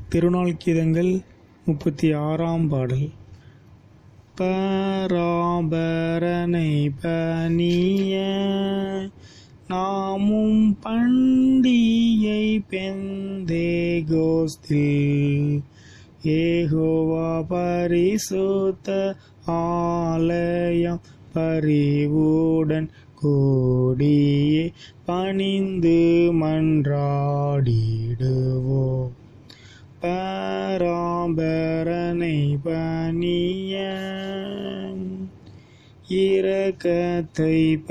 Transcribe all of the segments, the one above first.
திருநாள் கீதங்கள் முப்பத்தி ஆறாம் பாடல் பராபரனை பணிய நாமும் பண்டிகை பெந்தே கோஸ்தில் ஏகோவா பரிசுத்த ஆலயம் பரிவுடன் கோடியே பணிந்து மன்றாடிடுவோம் பராபரனை பணிய இரக்கத்தை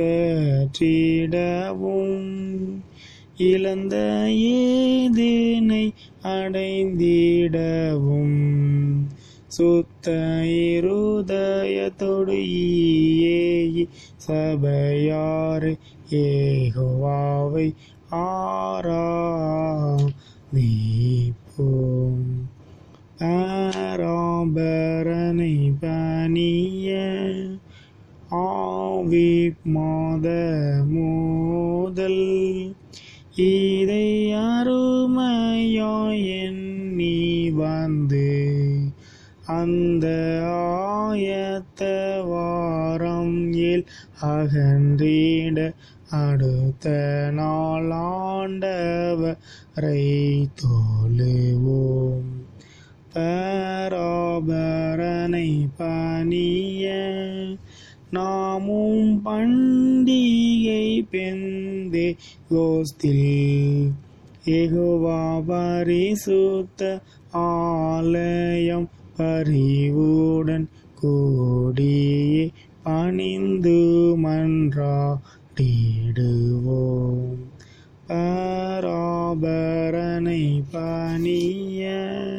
பெற்றிடவும் இழந்த ஏதினை அடைந்திடவும் சுத்த இருதயத்தொடு ஈயே சபையாறு ஏகோவாவை ஆராதிப்போம் பராபரனை பணிய ஆவி மாத மோதல் இதை அருமையாய் எண்ணி வந்து அந்த ஆயத்த வாரம் ஏல் அகன்றிட அடுத்த நாள் ஆண்டவரை தோழுவோம் பராபரனை பணிய நாமும் பண்டிகை பெந்தே கோஸ்தில் எகுவா பரிசுத்த ஆலயம் பரிவுடன் கூடியே பணிந்து மன்றாடிடுவோம் பராபரனை பணிய